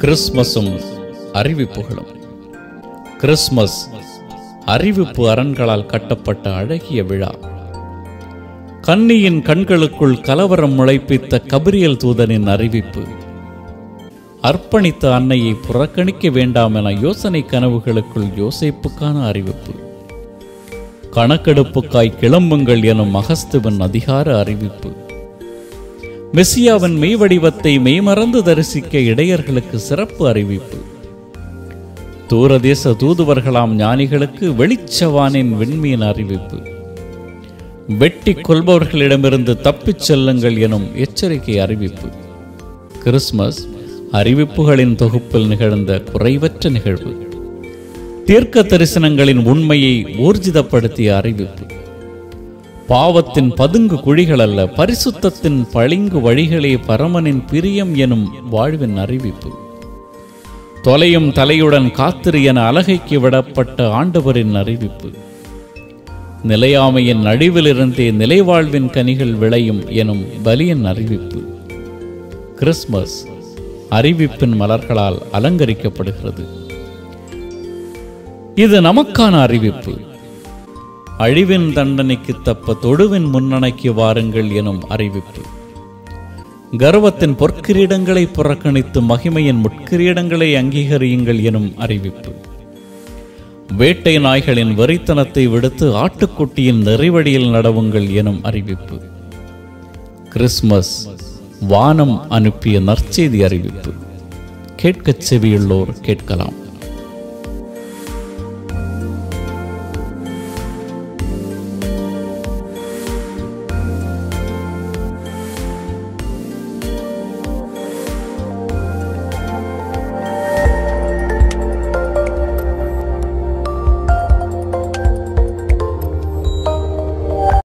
கிறிஸ்மஸும் அறிவிப்புகளும் Christmas அறிவிப்பு அரண்களால் கட்டப்பட்ட அழகிய விழா கன்னியின் கண்களுக்குள் கலவரம் முளைப்பித்த கபிரியல் தூதனின் அறிவிப்பு அர்ப்பணித்த அன்னையை புறக்கணிக்க வேண்டாம் என யோசனை கனவுகளுக்குள் யோசேப்புக்கான அறிவிப்பு கணக்கெடுப்புக்காய் கிளம்புங்கள் எனும் மகஸ்துவின் அதிகார அறிவிப்பு மெசியாவின் மெய்வடிவத்தை மெய்மறந்து தரிசிக்க இடையர்களுக்கு சிறப்பு அறிவிப்பு தூரதேச தூதுவர்களாம் ஞானிகளுக்கு வெளிச்சவானின் விண்மீன் அறிவிப்பு வெட்டி கொள்பவர்களிடமிருந்து தப்பிச் செல்லுங்கள் எனும் எச்சரிக்கை அறிவிப்பு கிறிஸ்மஸ் அறிவிப்புகளின் தொகுப்பில் நிகழ்ந்த குறைவற்ற நிகழ்வு தீர்க்க தரிசனங்களின் உண்மையை ஊர்ஜிதப்படுத்திய அறிவிப்பு பாவத்தின் பதுங்கு குழிகள் அல்ல பரிசுத்தத்தின் பளிங்கு வழிகளே பரமனின் பிரியம் எனும் வாழ்வின் அறிவிப்பு தொலையும் தலையுடன் காத்திரு என அலகைக்கு விடப்பட்ட ஆண்டவரின் அறிவிப்பு நிலையாமையின் நடுவிலிருந்தே நிலைவாழ்வின் கனிகள் விளையும் எனும் பலியின் அறிவிப்பு கிறிஸ்மஸ் அறிவிப்பின் மலர்களால் அலங்கரிக்கப்படுகிறது இது நமக்கான அறிவிப்பு அழிவின் தண்டனைக்கு தப்ப தொடுவின் முன்னணைக்கு வாருங்கள் எனும் அறிவிப்பு கர்வத்தின் பொற்கிரீடங்களை புறக்கணித்து மகிமையின் முட்கிரீடங்களை அங்கீகரியுங்கள் எனும் அறிவிப்பு வேட்டை நாய்களின் வெறித்தனத்தை விடுத்து ஆட்டுக்குட்டியின் நெறிவடியில் நடவுங்கள் எனும் அறிவிப்பு கிறிஸ்மஸ் வானம் அனுப்பிய நற்செய்தி அறிவிப்பு கேட்கச் செவியுள்ளோர் கேட்கலாம்